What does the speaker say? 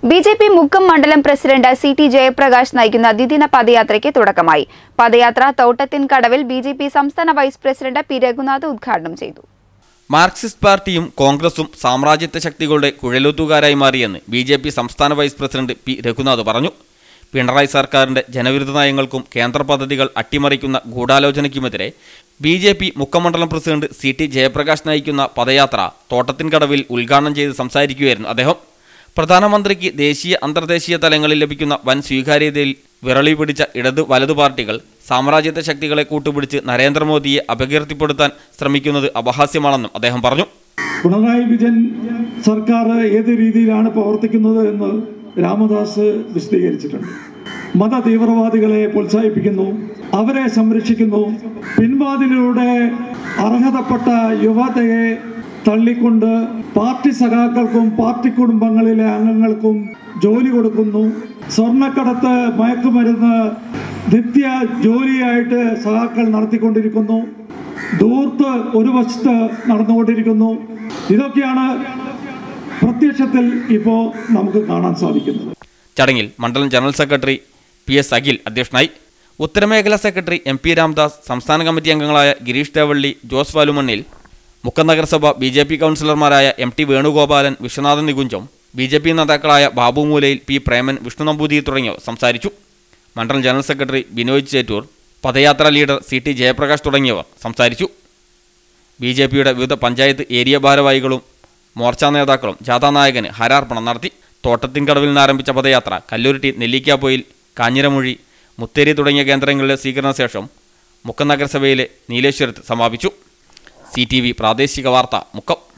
B J P Mukkam മണ്ഡലം president C T Jayaprakash നയിക്കുന്ന ദ്വിദിന പദയാത്രയ്ക്ക് തുടക്കമായി പദയാത്ര തോട്ടത്തിൻ കടവിൽ ബി ജെ പി സംസ്ഥാന വൈസ് പ്രസിഡന്റ് പി രഘുനാഥ് ഉദ്ഘാടനം ചെയ്തു മാർക്സിസ്റ്റ് പാർട്ടിയും കോൺഗ്രസും സാമ്രാജ്യത്വ ശക്തികളുടെ കുഴലൂത്തുകാരായി മാറിയെന്ന് ബി ജെ പി സംസ്ഥാന വൈസ് പ്രസിഡന്റ് പി രഘുനാഥ് പറഞ്ഞു പിണറായി സർക്കാരിന്റെ ജനവിരുദ്ധ നയങ്ങൾക്കും കേന്ദ്ര പദ്ധതികൾ അട്ടിമറിക്കുന്ന ഗൂഢാലോചനയ്ക്കുമെതിരെ ബി ജെ പി മുക്കമണ്ഡലം പ്രസിഡന്റ് സി ടി ജയപ്രകാശ് നയിക്കുന്ന പദയാത്ര തോട്ടത്തിൻകടവിൽ ഉദ്ഘാടനം ചെയ്ത് സംസാരിക്കുകയായിരുന്നു അദ്ദേഹം പ്രധാനമന്ത്രിക്ക് ദേശീയ അന്തർദേശീയ തലങ്ങളിൽ ലഭിക്കുന്ന വൻ സ്വീകാര്യതയിൽ വിരളി പിടിച്ച ഇടത് വലതു പാർട്ടികൾ സാമ്രാജ്യത്വ ശക്തികളെ കൂട്ടുപിടിച്ച് നരേന്ദ്രമോദിയെ അപകീർത്തിപ്പെടുത്താൻ ശ്രമിക്കുന്നത് അപഹാസ്യമാണെന്നും അദ്ദേഹം പറഞ്ഞു പിണറായി വിജയൻ സർക്കാർ ഏത് രീതിയിലാണ് പ്രവർത്തിക്കുന്നത് എന്ന് രാമദാസ് വിശദീകരിച്ചിട്ടുണ്ട് മത തീവ്രവാദികളെ പ്രോത്സാഹിപ്പിക്കുന്നു അവരെ സംരക്ഷിക്കുന്നു പിൻവാതിലൂടെ അർഹതപ്പെട്ട യുവതയെ തള്ളിക്കൊണ്ട് പാർട്ടി സഖാക്കൾക്കും പാർട്ടി കുടുംബങ്ങളിലെ അംഗങ്ങൾക്കും ജോലി കൊടുക്കുന്നു സ്വർണ്ണക്കടത്ത് മയക്കുമരുന്ന് നിത്യ ജോലിയായിട്ട് സഖാക്കൾ നടത്തിക്കൊണ്ടിരിക്കുന്നു ദൂർത്ത് ഒരു വശത്ത് നടന്നുകൊണ്ടിരിക്കുന്നു ഇതൊക്കെയാണ് പ്രത്യക്ഷത്തിൽ ഇപ്പോൾ നമുക്ക് കാണാൻ സാധിക്കുന്നത് ചടങ്ങിൽ മണ്ഡലം general secretary P S Akhil അധ്യക്ഷനായി ഉത്തരമേഖലാ സെക്രട്ടറി എം പി രാംദാസ് സംസ്ഥാന കമ്മിറ്റി അംഗങ്ങളായ ഗിരീഷ് ദേവള്ളി ജോസ് വാലുമണ്ണിൽ മുക്കം നഗരസഭ ബി ജെ പി കൗൺസിലർമാരായ M T Venugopalan Viswanathan Nikuncham B J P നേതാക്കളായ ബാബു മൂലയിൽ പി പ്രേമൻ വിഷ്ണു നമ്പൂതിരി തുടങ്ങിയവർ സംസാരിച്ചു മണ്ഡലം ജനറൽ സെക്രട്ടറി ബിനോയ് ചേറ്റൂർ പദയാത്രാ ലീഡർ സി ടി ജയപ്രകാശ് തുടങ്ങിയവർ സംസാരിച്ചു ബി ജെ പിയുടെ വിവിധ പഞ്ചായത്ത് ഏരിയ ഭാരവാഹികളും മോർച്ചാ നേതാക്കളും ജാഥാ നായകന് ഹരാർപ്പണം നടത്തി തോട്ടത്തിൻകടവിൽ നിന്ന് ആരംഭിച്ച പദയാത്ര കല്ലൂരിട്ടി നെല്ലിക്കാപ്പൊയിൽ കാഞ്ഞിരമൊഴി മുത്തേരി തുടങ്ങിയ കേന്ദ്രങ്ങളിലെ സ്വീകരണ ശേഷം മുക്കം നഗരസഭയിലെ നീലേശ്വരത്ത് സമാപിച്ചു സി ടി വി പ്രാദേശിക വാർത്ത മുക്കം